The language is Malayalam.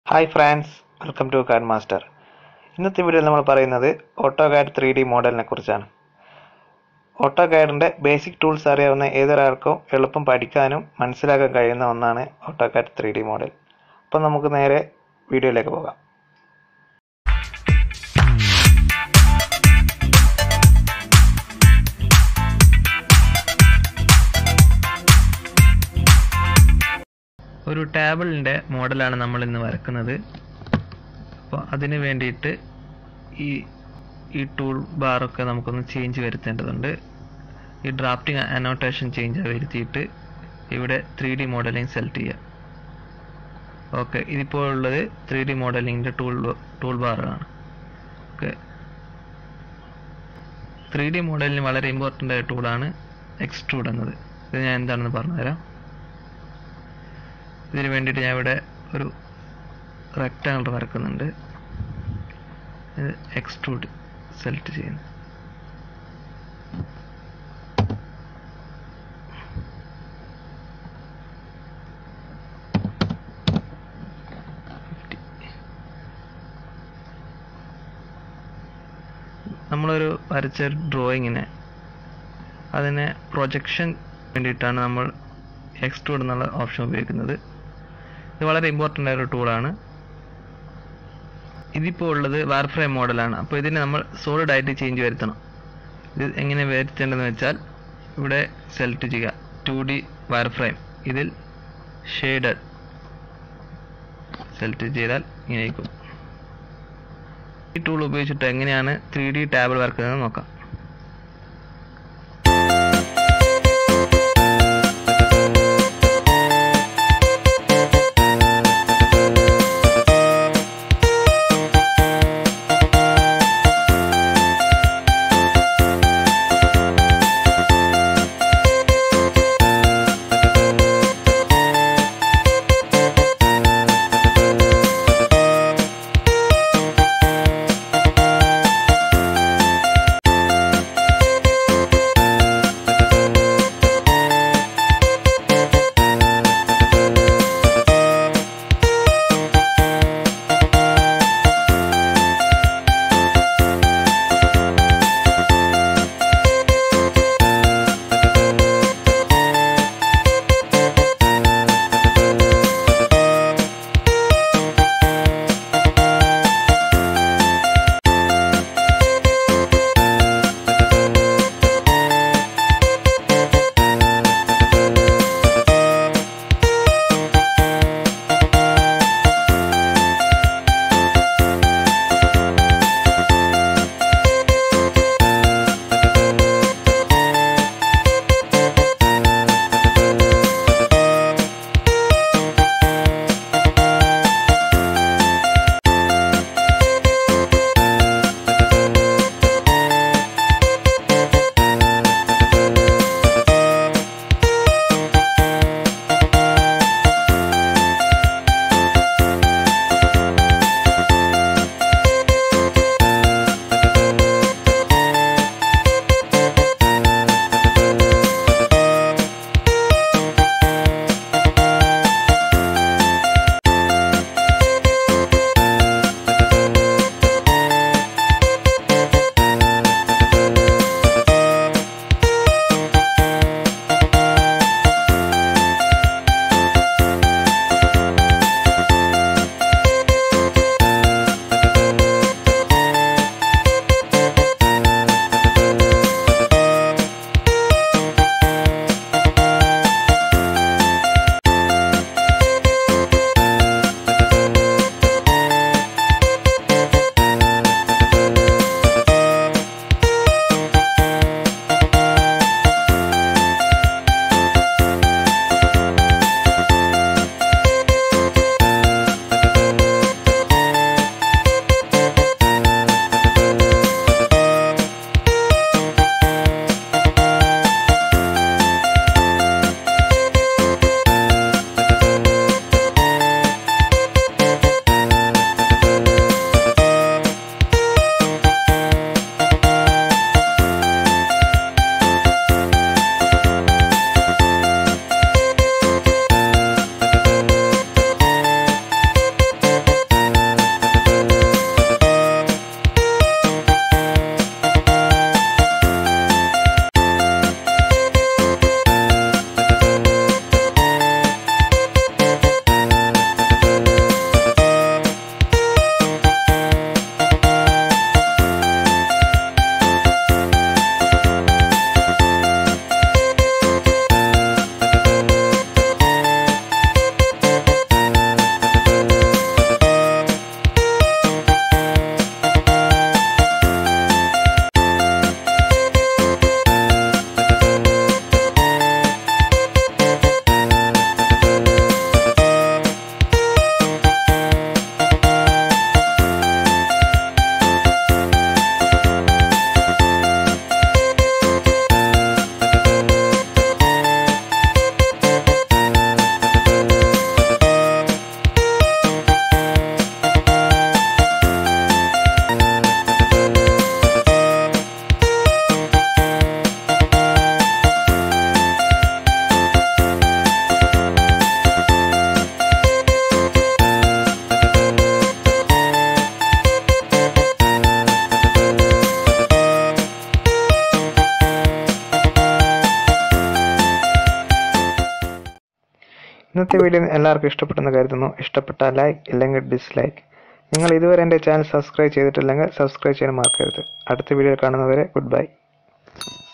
hi friends welcome to CAD master ഇന്നത്തെ വീഡിയോയിൽ നമ്മൾ പറയുന്നത് ഓട്ടോ കാഡ് ത്രീ ഡി മോഡലിനെ കുറിച്ചാണ് ഓട്ടോ കാഡിൻ്റെ ബേസിക് ടൂൾസ് അറിയാവുന്ന ഏതൊരാൾക്കും എളുപ്പം പഠിക്കാനും മനസ്സിലാക്കാൻ കഴിയുന്ന ഒന്നാണ് AutoCAD three D model അപ്പം നമുക്ക് നേരെ വീഡിയോയിലേക്ക് പോകാം ഒരു ടേബിളിൻ്റെ മോഡലാണ് നമ്മൾ ഇന്ന് വരക്കുന്നത് അപ്പോൾ അതിന് വേണ്ടിയിട്ട് ഈ ഈ ടൂൾ ബാറൊക്കെ നമുക്കൊന്ന് ചേഞ്ച് വരുത്തേണ്ടതുണ്ട് ഈ ഡ്രാഫ്റ്റിംഗ് അനോട്ടേഷൻ ചേഞ്ച് വരുത്തിയിട്ട് ഇവിടെ ത്രീ ഡി മോഡലിംഗ് സെലക്ട് ചെയ്യുക ഓക്കെ ഇതിപ്പോൾ ഉള്ളത് ത്രീ ഡി മോഡലിങ്ങിൻ്റെ ടൂൾ ടൂൾ ബാറാണ് ഓക്കെ ത്രീ ഡി മോഡലിന് വളരെ ഇമ്പോർട്ടൻ്റ് ആയ ടൂളാണ് എക്സ്ട്രൂഡ് എന്നത് ഇത് ഞാൻ എന്താണെന്ന് പറഞ്ഞുതരാം ഇതിന് വേണ്ടിയിട്ട് ഞാൻ ഇവിടെ ഒരു റെക്റ്റാങ്കിൾ വരക്കുന്നുണ്ട് ഇത് എക്സ്ട്രൂഡ് സെലക്ട് ചെയ്യുന്നു നമ്മളൊരു വരച്ച ഡ്രോയിങ്ങിനെ അതിനെ പ്രൊജക്ഷൻ വേണ്ടിയിട്ടാണ് നമ്മൾ എക്സ്ട്രൂഡ് എന്നുള്ള ഓപ്ഷൻ ഉപയോഗിക്കുന്നത് ഇത് വളരെ ഇമ്പോർട്ടൻ്റ് ആയ ഒരു ടൂളാണ് ഇതിപ്പോൾ ഉള്ളത് വാർ ഫ്രെയിം മോഡലാണ് അപ്പോൾ ഇതിനെ നമ്മൾ സോളിഡ് ആയിട്ട് ചേഞ്ച് വരുത്തണം ഇത് എങ്ങനെ വരുത്തേണ്ടതെന്ന് വെച്ചാൽ ഇവിടെ സെലക്ട് ചെയ്യുക ടു ഡി വയർ ഫ്രെയിം ഇതിൽ ഷെയ്ഡഡ് സെലക്ട് ചെയ്താൽ ഇങ്ങനെ ആയിരിക്കും ഈ ടൂൾ ഉപയോഗിച്ചിട്ട് എങ്ങനെയാണ് ത്രീ ഡി ടാബിൾ വരക്കുന്നത് നോക്കാം ഇന്നത്തെ വീഡിയോ എല്ലാവർക്കും ഇഷ്ടപ്പെട്ടെന്ന് കരുതുന്നു ഇഷ്ടപ്പെട്ടാൽ ലൈക്ക് ഇല്ലെങ്കിൽ ഡിസ്ലൈക്ക് നിങ്ങൾ ഇതുവരെ എൻ്റെ ചാനൽ സബ്സ്ക്രൈബ് ചെയ്തിട്ടില്ലെങ്കിൽ സബ്സ്ക്രൈബ് ചെയ്യാൻ മറക്കരുത് അടുത്ത വീഡിയോ കാണുന്നവരെ ഗുഡ് ബൈ